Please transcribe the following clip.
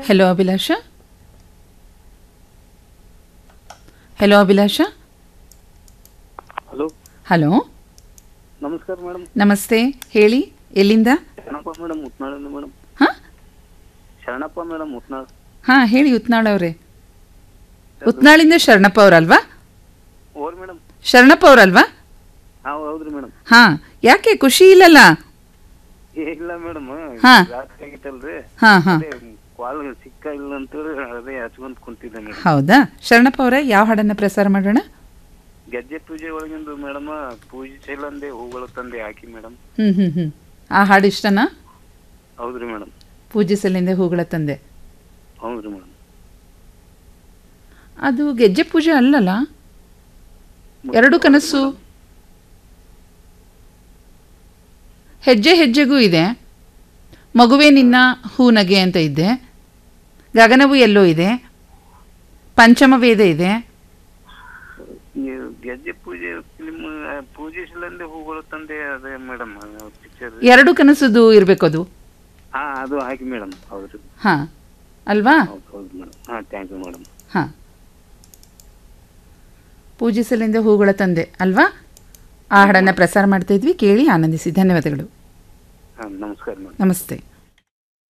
Hello Abhilasha hello Abhilasha hello hello ನಮಸ್ಕಾರ madam ನಮಸ್ತೆ ಹೇಳಿ ಎಲ್ಲಿಂದ ಶರಣಪ್ಪ ಮೇಡಮ್ ಮುತ್ನಾಳಿಂದ ಮೇಡಮ್ ಹಾಂ ಶರಣಪ್ಪ ಮೇಡಮ್ ಮುತ್ನಾಳ್ ಹಾಂ ಹೇಳಿ ಉತ್ನಾಳ್ ಅವರೇ ಉತ್ನಾಳಿಂದ ಶರಣಪ್ಪ ಅವರಲ್ವಾ ಓರ್ ಮೇಡಮ್ ಶರಣಪ್ಪ ಅವರಲ್ವಾ ಹಾಂ ಹೌದ್ರಿ ಮೇಡಮ್ ಹಾಂ ಯಾಕೆ ಖುಷಿ ಇಲ್ಲಲ್ಲ ಏ ಇಲ್ಲ ಮೇಡಮ್ ಹಾ. ರಾತ್ರಿ ಆಗಿತ್ತಲ್ರಿ ಹಾಂ ಹಾಂ ಅದೇ ಕಾಲ್ ಸಿಕ್ಕ ಇಲ್ಲ ಅಂತೇಳಿ ಅದೇ ಹಚ್ಕೊಂತ ಕುಂತಿದ್ದೆ ಮೇಡಮ್ ಹೌದಾ ಶರಣಪ್ಪ ಅವರೇ ಯಾವ ಹಾಡನ್ನು ಪ್ರಸಾರ ಮಾಡೋಣ ಗೆಜ್ಜೆ ಪೂಜೆ ಒಳಗಿಂದು ಮೇಡಮ್ ಪೂಜೆ ಚೈಲಂದೆ ಹೂಗಳು ತಂದೆ ಹಾಕಿ ಮೇಡಮ್ ಹ್ಞೂ ಹ್ಞೂ ಹ್ಞೂ ಆ ಹಾಡು ಇಷ್ಟನಾ ಹೌದ್ರಿ ಮೇಡಮ್ ಪೂಜಿಸಲೆಂದೇ ಹೂಗಳ ತಂದೆ ಹೌದ್ರಿ ಮೇಡಮ್ ಅದು ಗೆಜ್ಜೆ ಪೂಜೆ ಅಲ್ಲಲ್ಲ ಎರಡು ಕನಸು ಹೆಜ್ಜೆ ಹೆಜ್ಜೆಗೂ ಇದೆ ಮಗುವೆ ನಿನ್ನ ಹೂ ನಗೆ ಅಂತ ಇದೆ ಗಗನವು ಎಲ್ಲೋ ಇದೆ ಪಂಚಮ ವೇದ ಇದೆ ನೀವು ಗೆಜ್ಜೆ ಪೂಜೆ ಫಿಲ್ಮ್ ಪೂಜಿಸಲಂದೆ ಹೂಗಳು ತಂದೆ ಅದೇ ಮೇಡಮ್ ಪಿಕ್ಚರ್ ಎರಡು ಕನಸುದು ಇರಬೇಕು ಅದು ಹಾ ಅದು ಹಾಕಿ ಮೇಡಮ್ ಹೌದ್ರಿ ಹಾಂ ಅಲ್ವಾ ಹೌದು ಹೌದು ಮೇಡಮ್ ಹಾ ಥ್ಯಾಂಕ್ ಯು ಮೇಡಮ್ ಹಾಂ ಪೂಜಿಸಲೆಂದೇ ಹೂಗಳ ತಂದೆ ಅಲ್ವಾ ಆ ಹಾಡನ್ನು ಪ್ರಸಾರ ಮಾಡ್ತಾ ಇದ್ವಿ ಕೇಳಿ ಆನಂದಿಸಿ ಧನ್ಯವಾದಗಳು ಹಾ ನಮಸ್ಕಾರ ಮೇಡಮ್ ನಮಸ್ತೆ